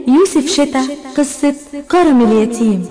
يوسف شتا قصة كرم اليتيم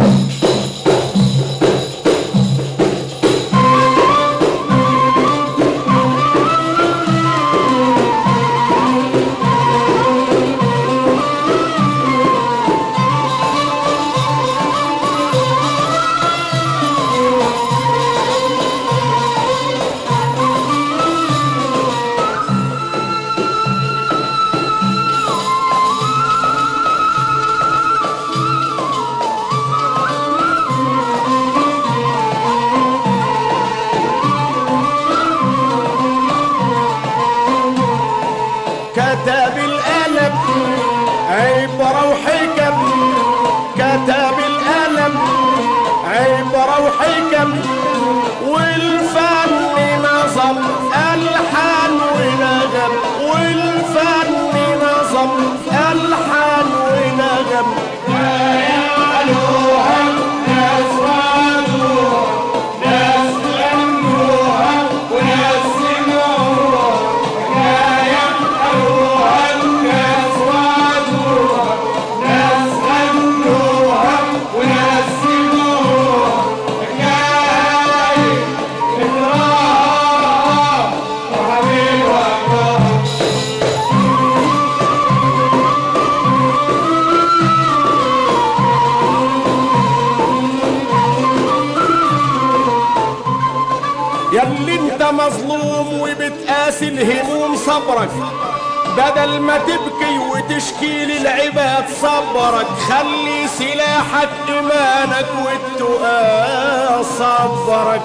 كتب القلم عبرة وحكم كتب القلم عبرة وحكم والفن نظم ألحان ونغم والفن نظم ألحان ونغم ياللي انت مظلوم وبتقاسي الهموم صبرك بدل ما تبكي وتشكي للعباد صبرك خلي سلاحك ايمانك والتقى صبرك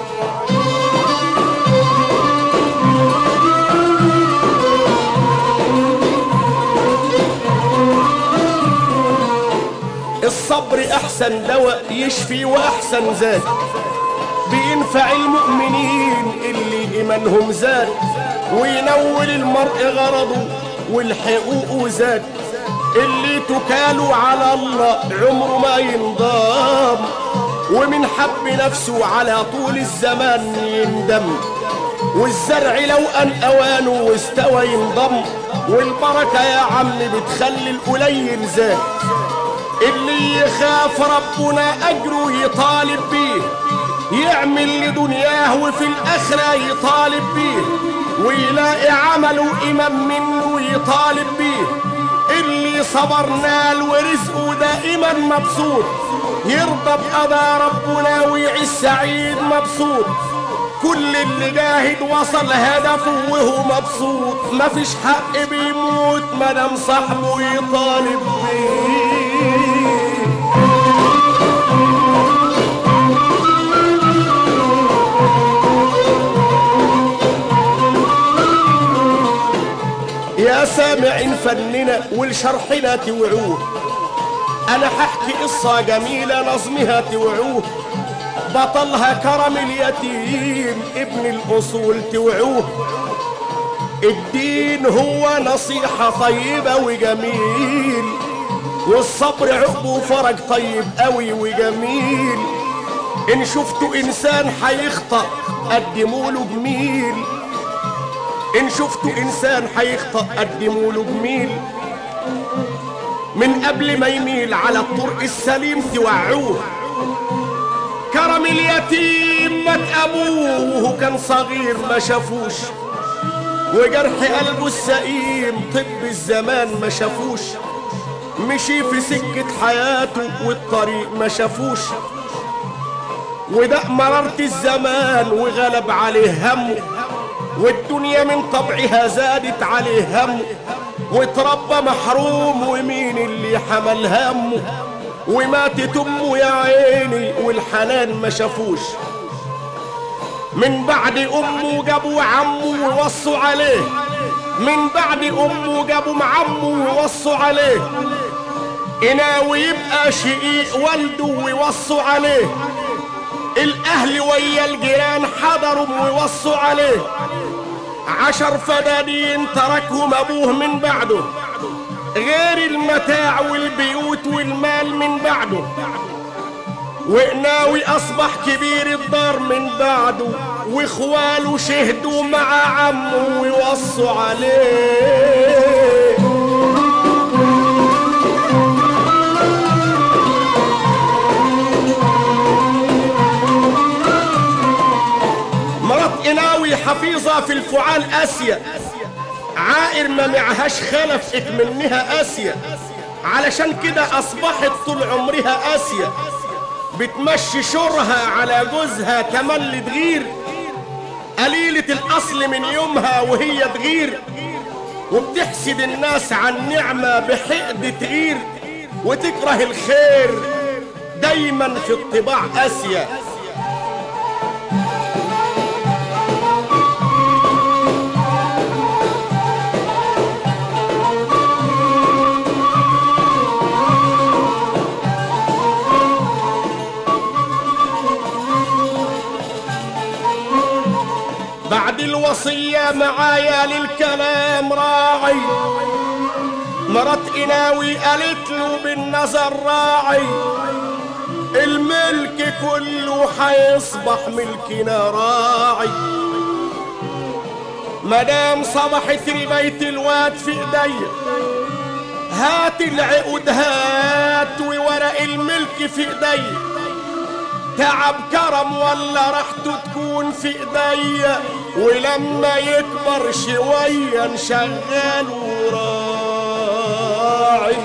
الصبر احسن دواء يشفي واحسن زاد بينفع المؤمنين اللي ايمانهم زاد وينول المرء غرضه والحقوق زاد اللي تكالوا على الله عمره ما ينضام ومن حب نفسه على طول الزمان يندم والزرع لو ان اوانه واستوى ينضم والبركه يا عم بتخلي القليل زاد اللي يخاف ربنا اجره يطالب بيه يعمل لدنياه وفي الآخرة يطالب بيه ويلاقي عمله إمام منه يطالب بيه اللي صبر نال ورزقه دائما مبسوط يرضى بقضاء ربنا ويعيش سعيد مبسوط كل اللي جاهد وصل هدفه وهو مبسوط مفيش حق بيموت مدام صاحبه يطالب بيه يا سامعين فننا ولشرحنا توعوه انا ححكي قصة جميلة نظمها توعوه بطلها كرم اليتيم ابن الاصول توعوه الدين هو نصيحة طيبة وجميل والصبر عقبه فرج طيب قوي وجميل ان شفتوا انسان هيخطأ قدموا له جميل ان شفتوا انسان هيخطأ قدموا له جميل من قبل ما يميل على الطرق السليم توعوه كرم اليتيم مات ابوه وهو كان صغير ما شافوش وجرح قلبه السقيم طب الزمان ما شافوش مشي في سكة حياته والطريق ما شافوش وده مررة الزمان وغلب عليه همه والدنيا من طبعها زادت عليه همه واتربى محروم ومين اللي حمل همه وماتت امه يا عيني والحنان ما شافوش من بعد امه جابوا عمه ووصوا عليه من بعد امه جابوا عمه ووصوا عليه ناوي يبقى شقيق والده ويوصوا عليه الاهل ويا الجيران حضروا ويوصوا عليه عشر فدادين تركهم ابوه من بعده غير المتاع والبيوت والمال من بعده وقناوي اصبح كبير الدار من بعده واخواله شهدوا مع عمه ويوصوا عليه اسيا عائر ما معهاش خلف اكمنها اسيا علشان كده اصبحت طول عمرها اسيا بتمشي شورها على جوزها كمان تغير قليلة الأصل من يومها وهي تغير وبتحسد الناس عن نعمة بحقد تغير وتكره الخير دايما في الطباع قاسية بعد الوصية معايا للكلام راعي مرات قناوي قالت له بالنظر راعي الملك كله حيصبح ملكنا راعي مدام صبحت ربيت الواد في ايديا هات العقود هات وورق الملك في ايديا تعب كرم ولا راحته تكون في ايديا ولما يكبر شوية نشغل وراعي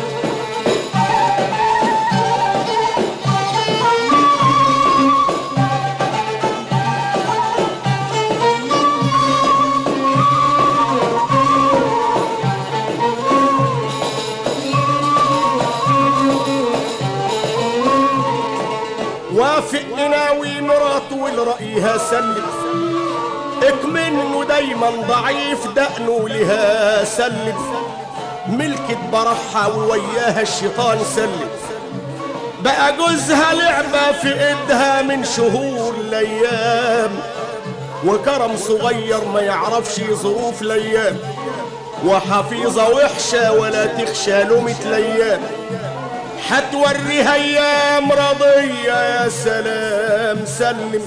وافق ناوي مراته ولرأيها سلم اكمنه دايما ضعيف دقنه لها سلم ملكة برحها ووياها الشيطان سلم بقى جوزها لعبة في ايدها من شهور الايام وكرم صغير ما يعرفش ظروف الايام وحفيظة وحشة ولا تخشى لومة الايام حتوريها ايام رضية يا سلام سلم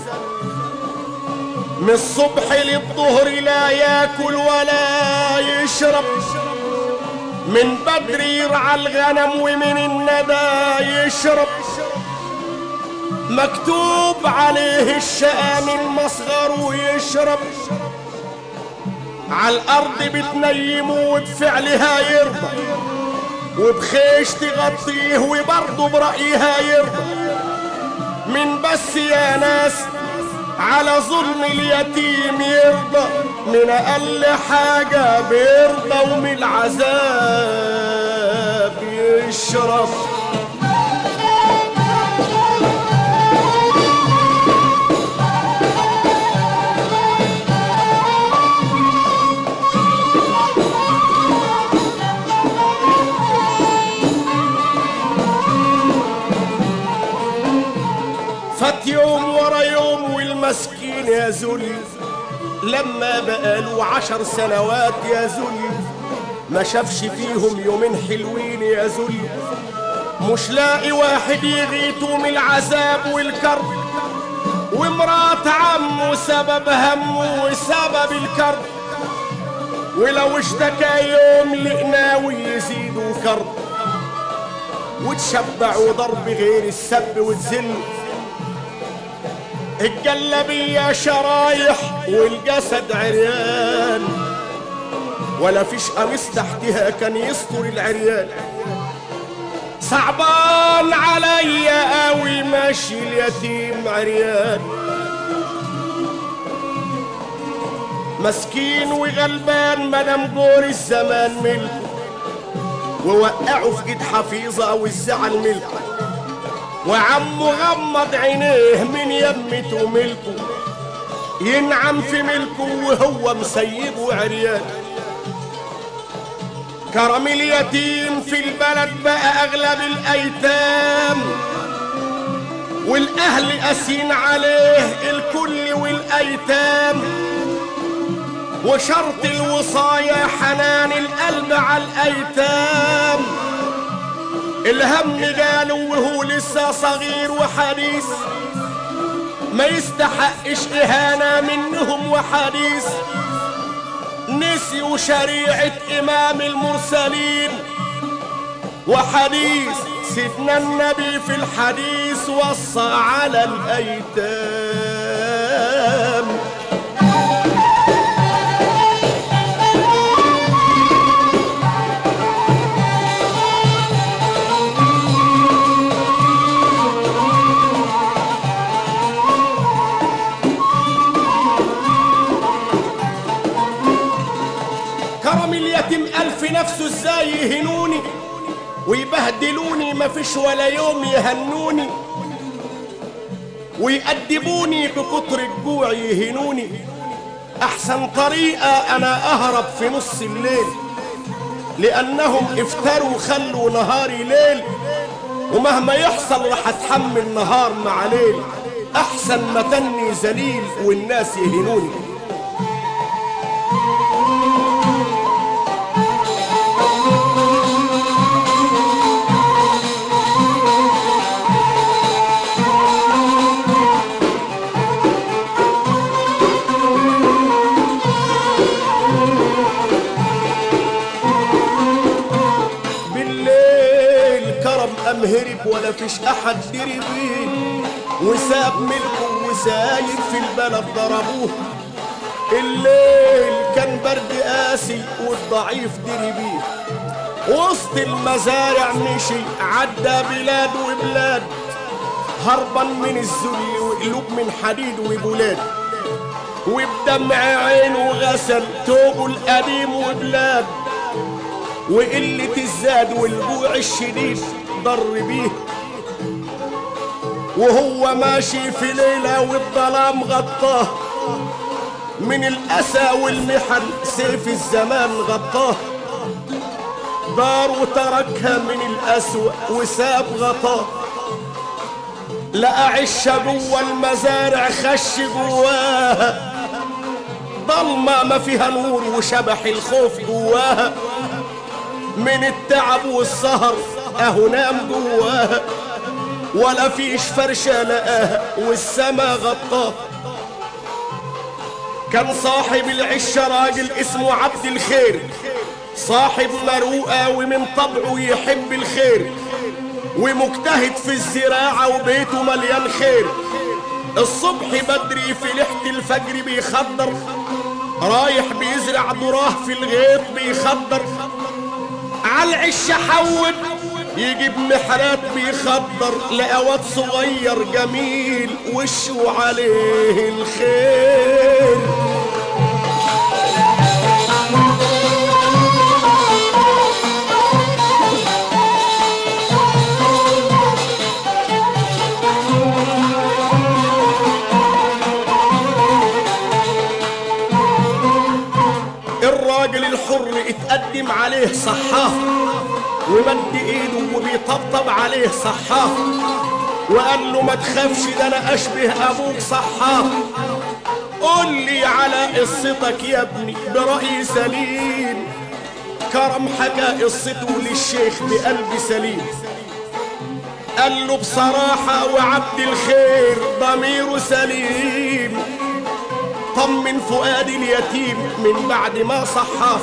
من الصبح للظهر لا ياكل ولا يشرب من بدر يرعى الغنم ومن الندى يشرب مكتوب عليه الشقى من مصغر ويشرب على الارض بتنيمه وبفعلها يرضى وبخيش تغطيه وبرضه برأيها يرضى من بس يا ناس على ظلم اليتيم يرضى من أقل حاجة بيرضى ومن العذاب يشرب فات يوم ورا يوم والمسكين يا زل لما بقاله عشر سنوات يا زل ما شافش فيهم يومين حلوين يا زل مش لاقي واحد يغيته من العذاب والكرب ومرات عمه سبب همه وسبب الكرب ولو اشتكى يوم لقناوي يزيدوا كرب وتشبع وضرب غير السب وتذل الجلبية شرايح والجسد عريان ولا فيش قميص تحتها كان يستر العريان صعبان عليا قوي ماشي اليتيم عريان مسكين وغلبان مدام جور الزمان ملكه ووقعوا في ايد حفيظه والزعل ملكه وعمه غمض عينيه من يمته ملكه ينعم في ملكه وهو مسيبه عريان كرم اليتيم في البلد بقى اغلب الايتام والاهل قاسين عليه الكل والايتام وشرط الوصايا حنان القلب على الايتام الهم جاله وهو لسه صغير وحديث ما يستحقش إهانة منهم وحديث نسيوا شريعة إمام المرسلين وحديث سيدنا النبي في الحديث وصى على الأيتام ويبهدلوني مفيش ولا يوم يهنوني ويأدبوني بكتر الجوع يهنوني أحسن طريقة أنا أهرب في نص الليل لأنهم افتروا خلوا نهاري ليل ومهما يحصل راح أتحمل نهار مع ليل أحسن ما تني ذليل والناس يهنوني بالليل كرم أم هرب ولا فيش أحد دري بيه وساب ملكه وسايب في البلد ضربوه الليل كان برد قاسي والضعيف دري بيه وسط المزارع مشي عدى بلاد وبلاد هربا من الذل وقلوب من حديد وبلاد وبدمع عينه غسل توبه القديم وبلاد وقلة الزاد والجوع الشديد ضر بيه وهو ماشي في ليلة والظلام غطاه من الأسى والمحن سيف الزمان غطاه دار وتركها من الأسوأ وساب غطاه لقى عشة جوه المزارع خش جواها ضلمة ما فيها نور وشبح الخوف جواها من التعب والسهر اهو نام جواها ولا فيش فرشة لقاها والسما غطاه كان صاحب العشة راجل اسمه عبد الخير صاحب مروءة ومن طبعه يحب الخير ومجتهد في الزراعة وبيته مليان خير الصبح بدري في لحت الفجر بيخضر رايح بيزرع ذراه في الغيط بيخضر عالعش حود يجيب محرات بيخضر لقوات صغير جميل وشه عليه الخير الراجل الحر اتقدم عليه صحاه ومد ايده وبيطبطب عليه صحاه وقال له ما تخافش ده انا اشبه ابوك صحاه قول لي على قصتك يا ابني برأي سليم كرم حكى قصته للشيخ بقلب سليم قال له بصراحة وعبد الخير ضميره سليم طمن فؤاد اليتيم من بعد ما صحاه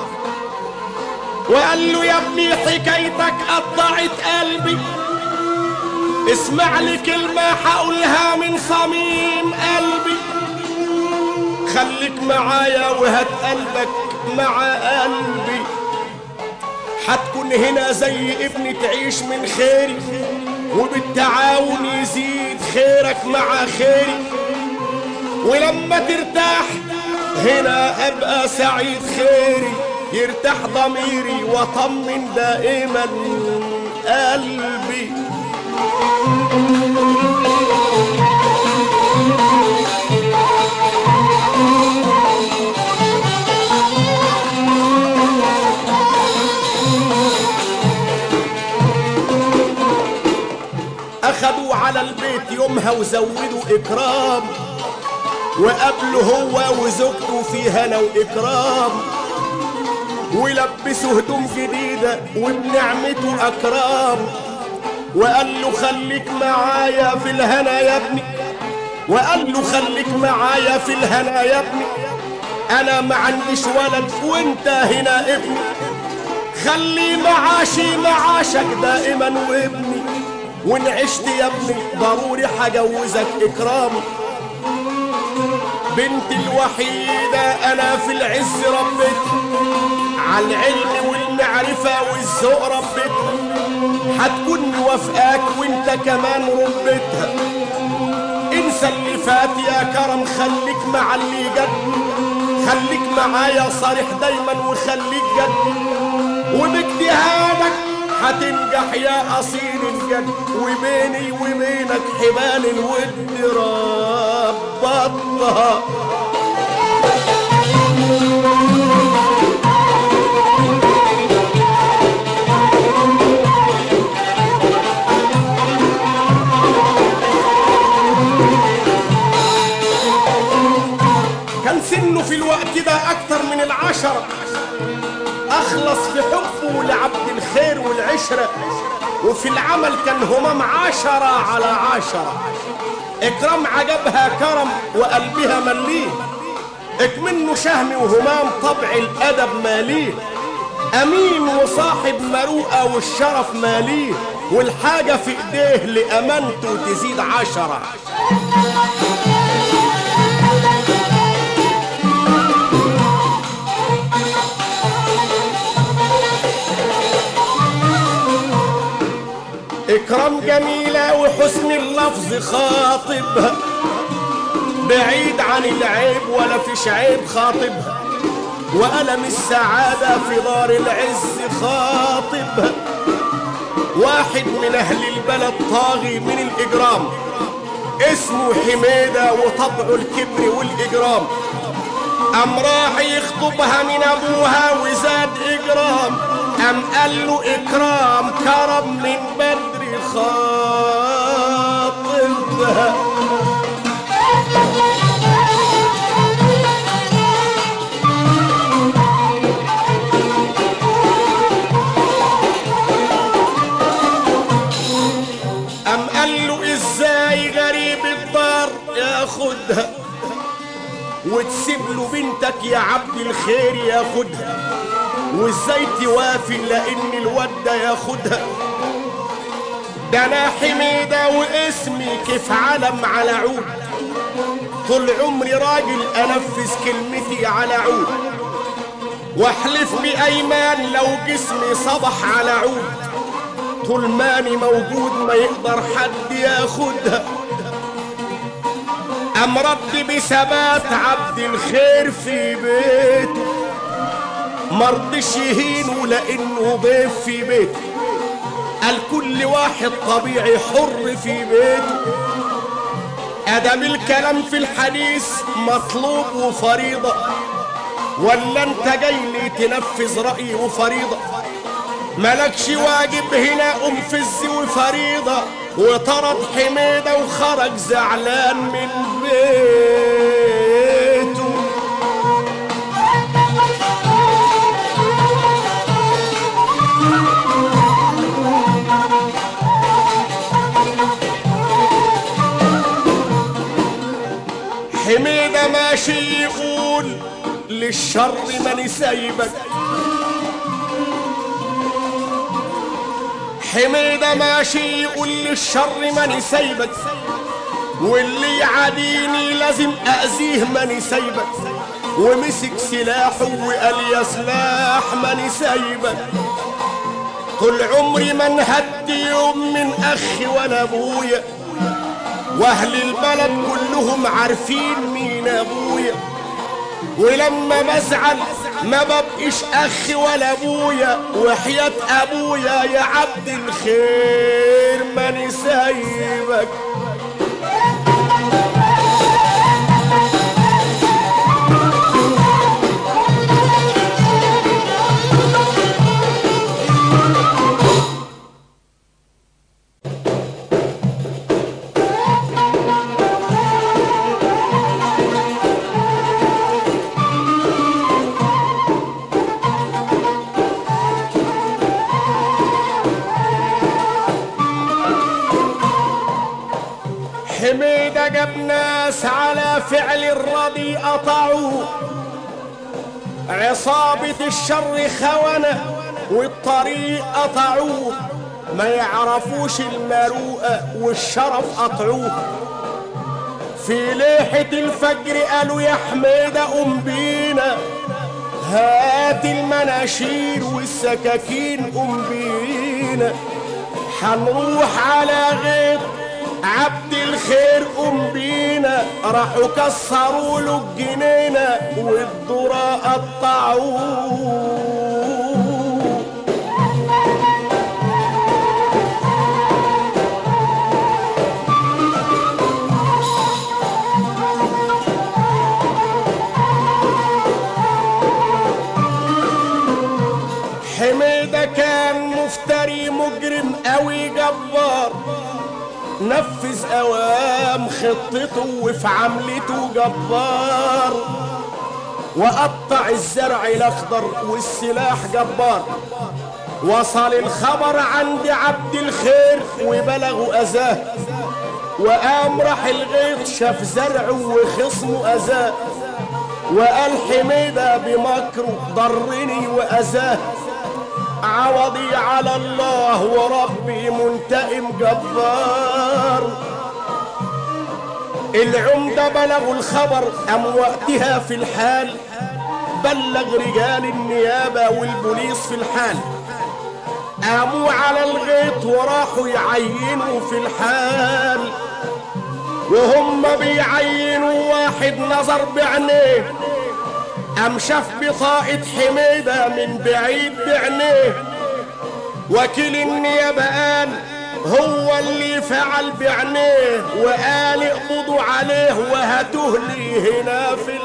وقال له يا ابني حكايتك قطعت قلبي اسمع لي كلمة هقولها من صميم قلبي خليك معايا وهات قلبك مع قلبي هتكون هنا زي ابني تعيش من خيري وبالتعاون يزيد خيرك مع خيري ولما ترتاح هنا ابقى سعيد خيري يرتاح ضميري واطمن دائما قلبي اخدوا على البيت يومها وزودوا اكرام وقابله هو وزوجته في هنا واكرام ولبسوا هدوم جديدة وبنعمته أكرام وقال له خليك معايا في الهنا يا ابني وقال له خليك معايا في الهنا يا ابني أنا ما عنديش ولد وأنت هنا ابني خلي معاشي معاشك دائما وابني وإن عشت يا ابني ضروري حجوزك إكرامي بنتي الوحيدة أنا في العز ربيتها على العلم والمعرفة والذوق ربيتها هتكون موافقاك وانت كمان ربيتها انسى اللي فات يا كرم خليك مع اللي جد خليك معايا صريح دايما وخليك جد وباجتهادك هتنجح يا اصيل الجد وبيني وبينك حبال الود ربطها كان سنه في الوقت ده اكتر من العشرة اخلص في حبه لعبد الخير والعشرة وفي العمل كان همام عشرة على عشرة اكرام عجبها كرم وقلبها مليه اكمنه شهم وهمام طبع الادب ماليه امين وصاحب مروءه والشرف ماليه والحاجه في ايديه لامانته تزيد عشره إكرام جميلة وحسن اللفظ خاطبها بعيد عن العيب ولا فيش عيب خاطبها وألم السعادة في دار العز خاطبها واحد من أهل البلد طاغي من الإجرام اسمه حميدة وطبعه الكبر والإجرام أم راح يخطبها من أبوها وزاد إجرام أم قال له إكرام كرم من بدري خاطبها أم قال له إزاي غريب الدار ياخدها وتسيب له بنتك يا عبد الخير ياخدها وازاي توافي لان الواد ده ياخدها ده انا حميده واسمي كيف علم على عود طول عمري راجل انفذ كلمتي على عود واحلف بايمان لو جسمي صبح على عود طول ماني موجود ما يقدر حد ياخدها أم ربي بثبات عبد الخير في بيته مرضش يهينه لأنه ضيف في بيته قال كل واحد طبيعي حر في بيته أدم الكلام في الحديث مطلوب وفريضة ولا انت جاي لي تنفذ رأيي وفريضة ملكش واجب هنا انفذ وفريضة وطرد حميدة وخرج زعلان من بيته حميدة ماشي يقول للشر ماني سايبك حميدة ماشي يقول للشر ماني سايبك واللي يعاديني لازم أذيه ماني سايبك ومسك سلاحه وقال يا سلاح ماني سايبك طول عمري ما انهدت يوم من أخي ولا أبويا واهل البلد كلهم عارفين مين ابويا ولما بزعل ما ببقيش اخي ولا ابويا وحياة ابويا يا عبد الخير ماني سايبك حميدة جاب ناس على فعل الرضي قطعوه عصابة الشر خونة والطريق قطعوه ما يعرفوش المروءة والشرف قطعوه في ليحة الفجر قالوا يا حميدة قوم بينا هات المناشير والسكاكين قوم بينا حنروح على غيط عبد الخير قوم بينا راحوا كسروا له الجنينة والذرة قطعوه قوي جبار نفذ اوام خطته وفي عملته جبار وقطع الزرع الاخضر والسلاح جبار وصل الخبر عند عبد الخير وبلغوا اذاه وقام راح الغيط شاف زرعه وخصمه اذاه وقال حميدة بمكره ضرني وأذاه عوضي على الله وربي منتقم جبار العمدة بلغوا الخبر أم وقتها في الحال بلغ رجال النيابة والبوليس في الحال قاموا على الغيط وراحوا يعينوا في الحال وهم بيعينوا واحد نظر بعينيه قام شاف بطاقة حميدة من بعيد بعينيه وكيل النيابة قال هو اللي فعل بعينيه وقال اقبضوا عليه وهاتوه لي هنا في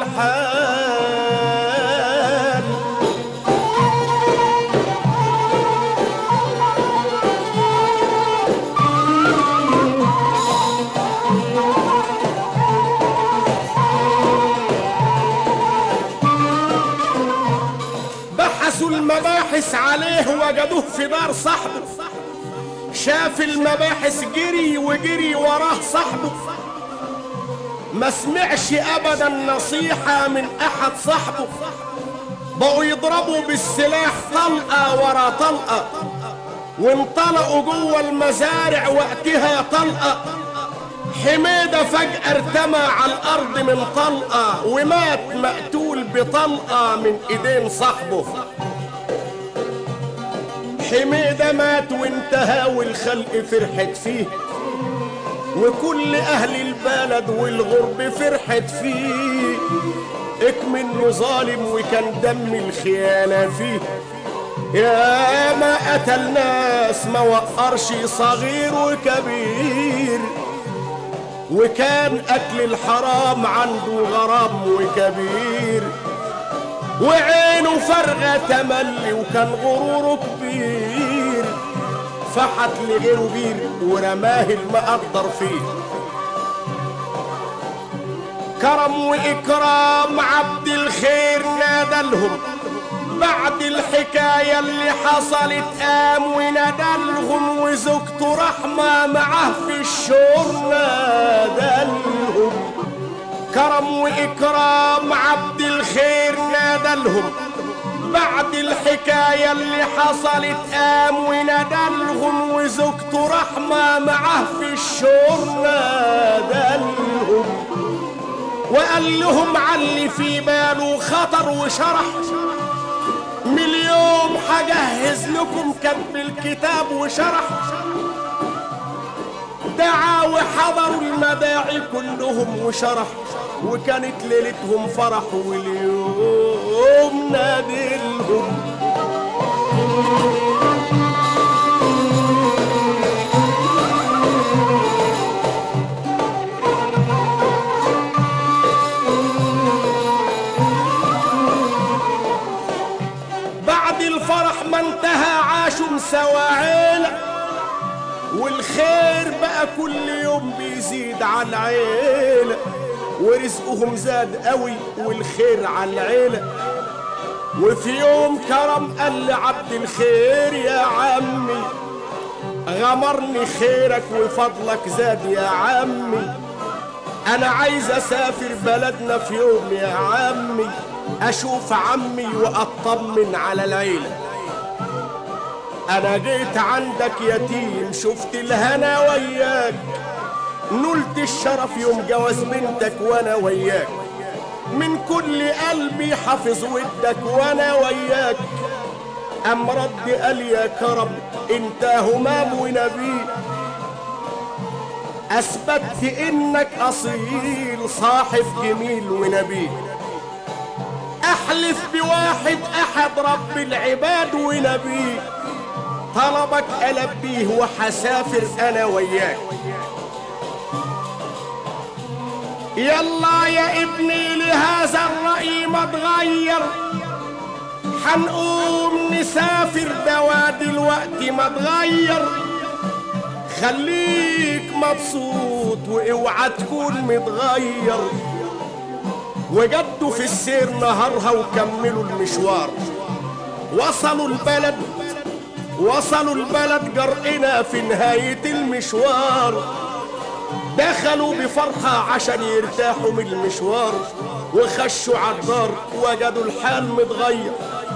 الحال بحثوا المباحث عليه وجدوه في دار صاحبه شاف المباحث جري وجري وراه صاحبه ما سمعش ابدا نصيحة من احد صاحبه بقوا يضربوا بالسلاح طلقة ورا طلقة وانطلقوا جوه المزارع وقتها طلقة حميدة فجأة ارتمى على الأرض من طلقة ومات مقتول بطلقة من إيدين صاحبه حميدة مات وانتهى والخلق فرحت فيه وكل أهل البلد والغرب فرحت فيه اكمنه ظالم وكان دم الخيانة فيه يا ما قتل ناس ما وقرش صغير وكبير وكان اكل الحرام عنده غرام وكبير وعينه فرغة تملي وكان غروره كبير فحت لغيره بير ورماه المقدر فيه كرم واكرام عبد الخير نادلهم بعد الحكاية اللي حصلت قام وندلهم وزوجته رحمة معاه في الشور نادلهم كرم وإكرام عبد الخير نادلهم بعد الحكاية اللي حصلت قام وندلهم وزوجته رحمة معاه في الشور نادلهم وقال لهم علي في باله خطر وشرح من اليوم حجهز لكم كتب الكتاب وشرح دعا وحضروا المداعي كلهم وشرح وكانت ليلتهم فرح واليوم نادلهم بعد الفرح ما انتهى عاشوا سوا عيلة والخير بقى كل يوم بيزيد على العيلة ورزقهم زاد قوي والخير على العيلة وفي يوم كرم قال لعبد الخير يا عمي غمرني خيرك وفضلك زاد يا عمي انا عايز اسافر بلدنا في يوم يا عمي اشوف عمي واطمن على العيلة انا جيت عندك يتيم شفت الهنا وياك نلت الشرف يوم جواز بنتك وانا وياك من كل قلبي حافظ ودك وانا وياك ام رد قال يا كرم انت همام ونبي اثبتت انك اصيل صاحب جميل ونبي احلف بواحد احد رب العباد ونبي طلبك البيه وحسافر انا وياك يلا يا ابني لهذا الرأي ما تغير حنقوم نسافر دوا دلوقتي ما تغير خليك مبسوط واوعى تكون متغير وجدوا في السير نهارها وكملوا المشوار وصلوا البلد وصلوا البلد جرقنا في نهاية المشوار دخلوا بفرحة عشان يرتاحوا من المشوار وخشوا عالدار وجدوا الحال متغير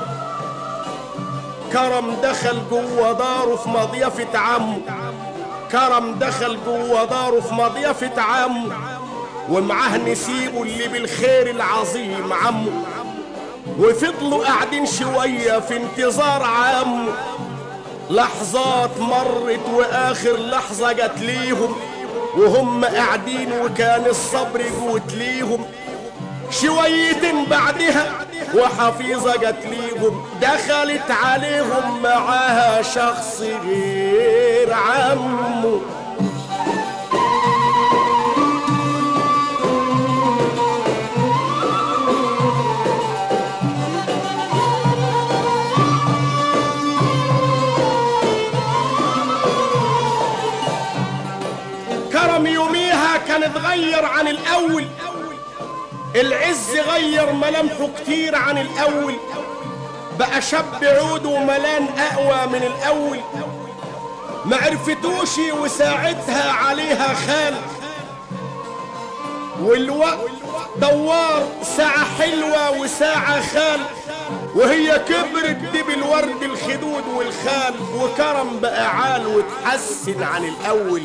كرم دخل جوه داره في مضيفة عمه كرم دخل جوه داره في مضيفة عمه ومعاه نسيبه اللي بالخير العظيم عمه وفضلوا قاعدين شوية في انتظار عمه لحظات مرت واخر لحظة جت ليهم وهم قاعدين وكان الصبر جوت ليهم شويتين بعدها وحفيظة جت ليهم دخلت عليهم معاها شخص غير عمه كرم يوميها كان اتغير عن الاول العز غير ملامحه كتير عن الاول بقى شاب عود وملان اقوى من الاول ما عرفتوش وساعتها عليها خال والوقت دوار ساعة حلوة وساعة خال وهي كبرت دي بالورد الخدود والخال وكرم بقى عال وتحسن عن الاول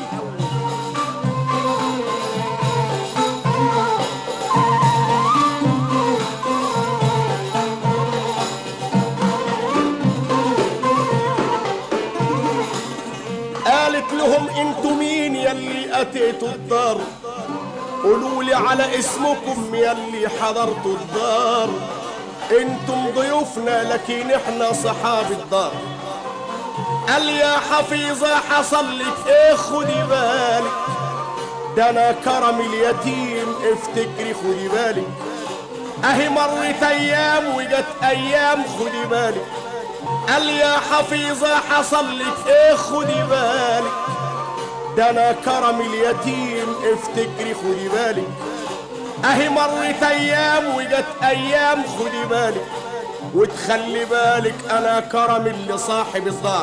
قالت لهم انتوا مين يلي اتيتوا الدار قولوا لي على اسمكم يلي حضرتوا الدار انتم ضيوفنا لكن احنا صحاب الدار قال يا حفيظة حصل لك ايه خدي بالك ده انا كرم اليتيم افتكري خدي بالك اهي مرت ايام وجت ايام خدي بالك قال يا حفيظة حصل لك ايه خدي بالك ده انا كرم اليتيم افتكري خدي بالك اهي مرت ايام وجت ايام خدي بالك وتخلي بالك انا كرم اللي صاحب الدار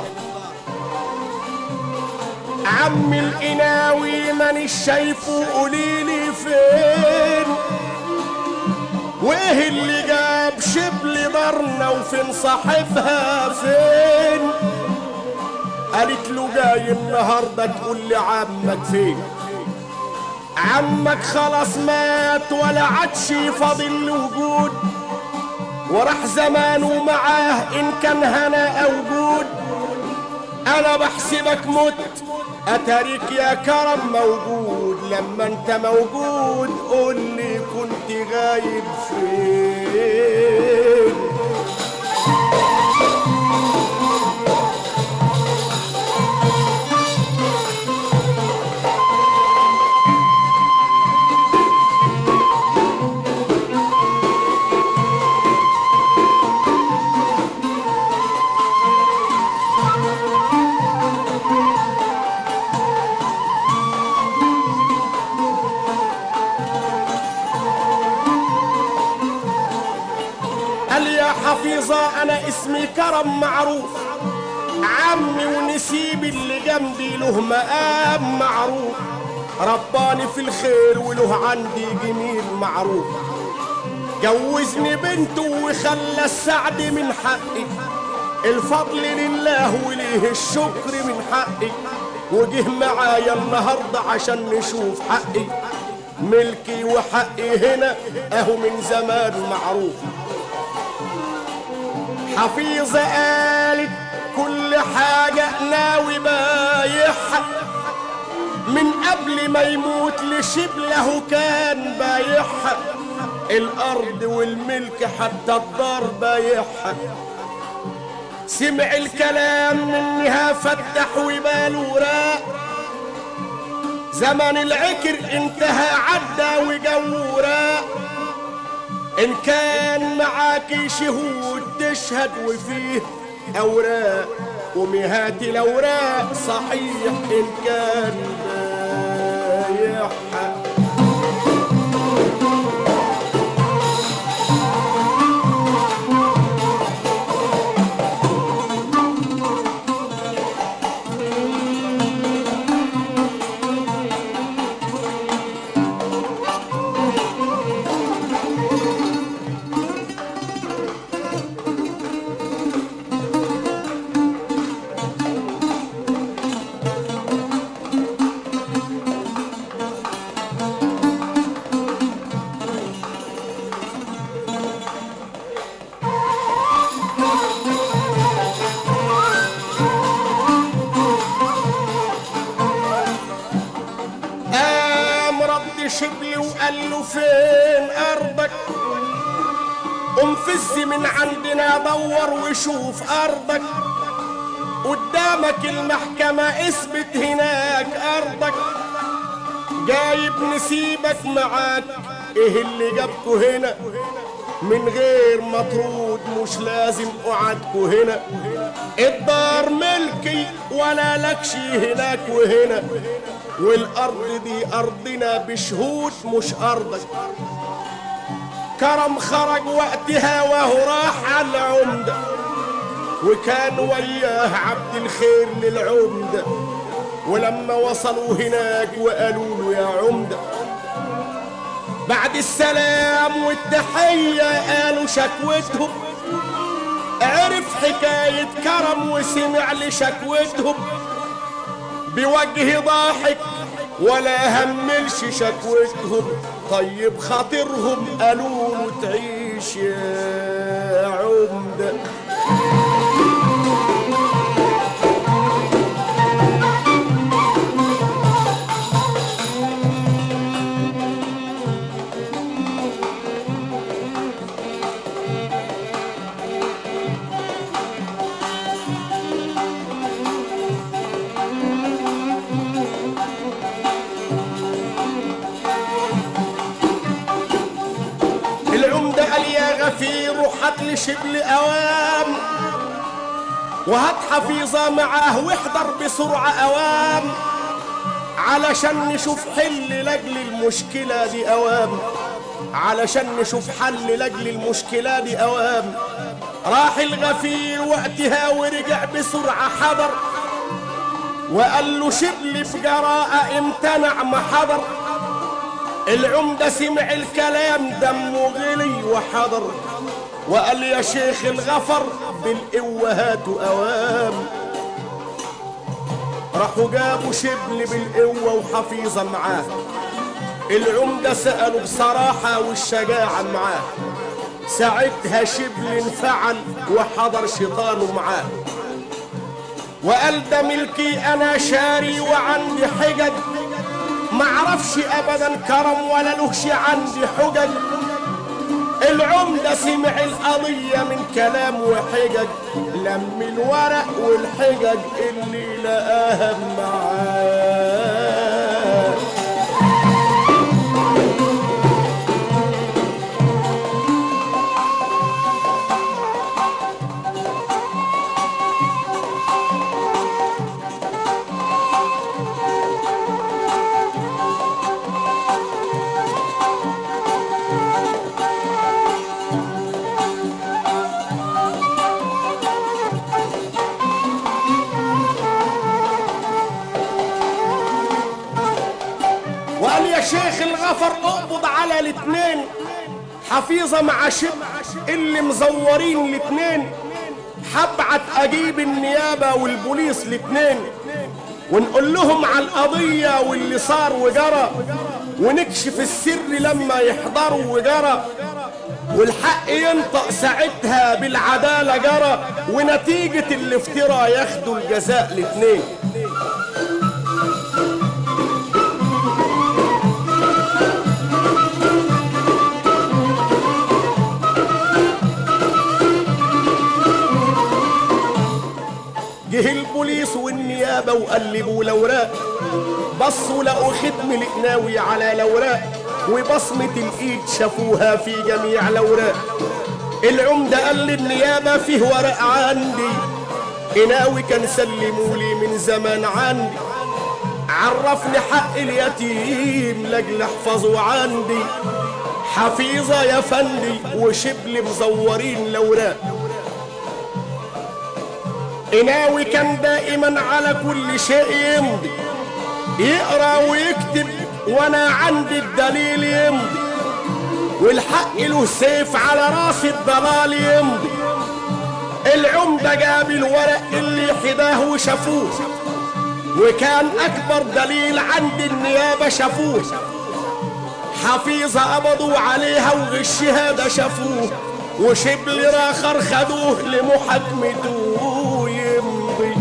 عم القناوي مانيش شايفه قوليلي فين وايه اللي جاب شبل دارنا وفين صاحبها فين قالت له جاي النهارده تقول لي عمك فين عمك خلاص مات ولا عادش فاضل له وجود وراح زمانه معاه ان كان هنا او جود انا بحسبك مت اتاريك يا كرم موجود لما انت موجود قول لي كنت غايب فين قال يا حفيظة أنا اسمي كرم معروف عمي ونسيبي اللي جنبي له مقام معروف رباني في الخير وله عندي جميل معروف جوزني بنته وخلى السعد من حقي الفضل لله وليه الشكر من حقي وجه معايا النهارده عشان نشوف حقي ملكي وحقي هنا اهو من زمان معروف حفيظة قالت كل حاجة ناوي بايعها من قبل ما يموت لشبله كان بايعها الأرض والملك حتى الدار بايعها سمع الكلام منها فتح وباله راق زمن العكر انتهى عدى وجو راق إن كان معاك شهود تشهد وفيه أوراق ومهات الاوراق صحيح ان كان بايعها قام رد شبلي وقال له فين ارضك قم فز من عندنا دور وشوف ارضك قدامك المحكمة اثبت هناك ارضك جايب نسيبك معاك ايه اللي جابكوا هنا من غير مطرود مش لازم قعدكوا هنا الدار ملكي ولا لكش هناك وهنا والارض دي ارضنا بشهود مش ارضك كرم خرج وقتها وهو راح على العمدة وكان وياه عبد الخير للعمدة ولما وصلوا هناك وقالوا له يا عمدة بعد السلام والتحية قالوا شكوتهم عرف حكاية كرم وسمع لشكوتهم بوجه ضاحك ولا هملش شكوتهم طيب خاطرهم قالوا له تعيش يا عمده العمدة قال يا غفير وحط لي شبل أوام وهات حفيظة معاه واحضر بسرعة أوام علشان نشوف حل لأجل المشكلة دي أوام علشان نشوف حل لأجل المشكلة دي أوام راح الغفير وقتها ورجع بسرعة حضر وقال له شبلي بجراءة امتنع ما حضر العمدة سمع الكلام دمه غلي وحضر وقال يا شيخ الغفر بالقوة هاتوا أوام راحوا جابوا شبل بالقوة وحفيظة معاه العمدة سألوا بصراحة والشجاعة معاه ساعتها شبل انفعل وحضر شيطانه معاه وقال ده ملكي أنا شاري وعندي حجج معرفش ابدا كرم ولا لهش عندي حجج العمدة سمع القضية من كلام وحجج لم الورق والحجج اللي لقاها معاه وقال يا شيخ الغفر اقبض على الاتنين حفيظة مع شب اللي مزورين الاتنين هبعت اجيب النيابة والبوليس الاتنين ونقول لهم على القضية واللي صار وجرى ونكشف السر لما يحضروا وجرى والحق ينطق ساعتها بالعدالة جرى ونتيجة الافتراء ياخدوا الجزاء الاتنين جه البوليس والنيابة وقلبوا الأوراق بصوا لقوا ختم القناوي على الأوراق وبصمة الإيد شافوها في جميع الأوراق العمدة قال للنيابة فيه ورق عندي قناوي كان سلمولي من زمان عندي عرفني حق اليتيم لاجل احفظه عندي حفيظة يا فندي وشبل مزورين الاوراق قناوي كان دائما على كل شيء يمضي يقرا ويكتب وانا عندي الدليل يمضي والحق له سيف على راس الضلال يمضي العمدة جاب الورق اللي حداه وشافوه وكان اكبر دليل عند النيابة شافوه حفيظة قبضوا عليها وغشها ده شافوه وشبل راخر خدوه لمحاكمته يمضي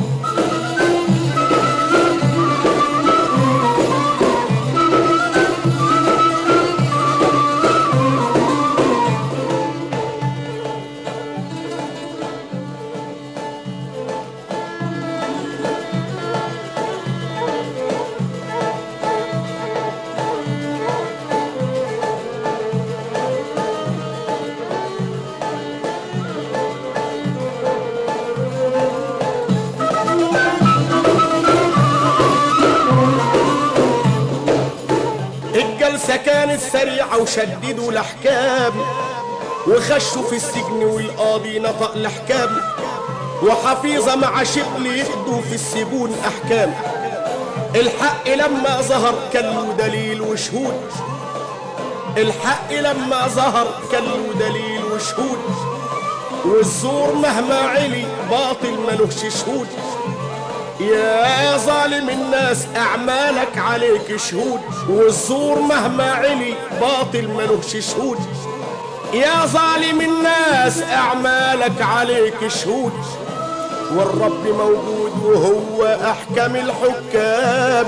الجلسة كانت سريعة وشددوا الأحكام وخشوا في السجن والقاضي نطق الأحكام وحفيظة مع شبل يقضوا في السجون أحكام الحق لما ظهر كان له دليل وشهود الحق لما ظهر كان له دليل وشهود والزور مهما علي باطل ملوش شهود يا ظالم الناس اعمالك عليك شهود والزور مهما علي باطل ملوش شهود يا ظالم الناس اعمالك عليك شهود والرب موجود وهو احكم الحكام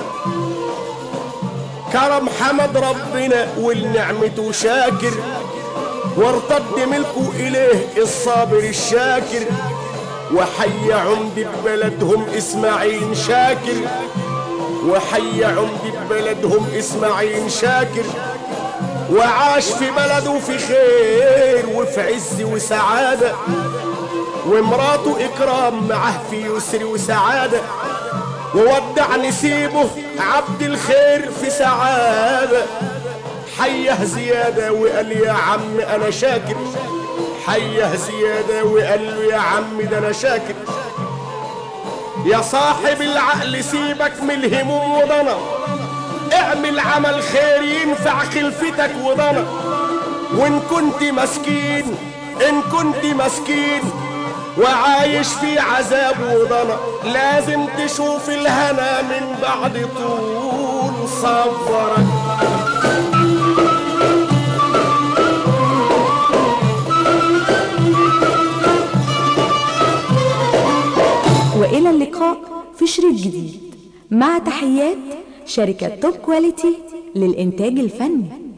كرم حمد ربنا والنعمته شاكر وارتد ملكه اليه الصابر الشاكر وحي عمد ببلدهم اسماعيل شاكر وحي عمد ببلدهم اسماعيل شاكر وعاش في بلده في خير وفي عز وسعادة ومراته إكرام معه في يسر وسعادة وودع نسيبه عبد الخير في سعادة حيه زيادة وقال يا عم أنا شاكر حيه زيادة وقال له يا عم ده أنا شاكر يا صاحب العقل سيبك من الهموم وضنا اعمل عمل خير ينفع خلفتك وضنا وان كنت مسكين ان كنت مسكين وعايش في عذاب وضنا لازم تشوف الهنا من بعد طول صبرك وإلى اللقاء في شريط جديد مع تحيات شركة توب كواليتي للإنتاج الفني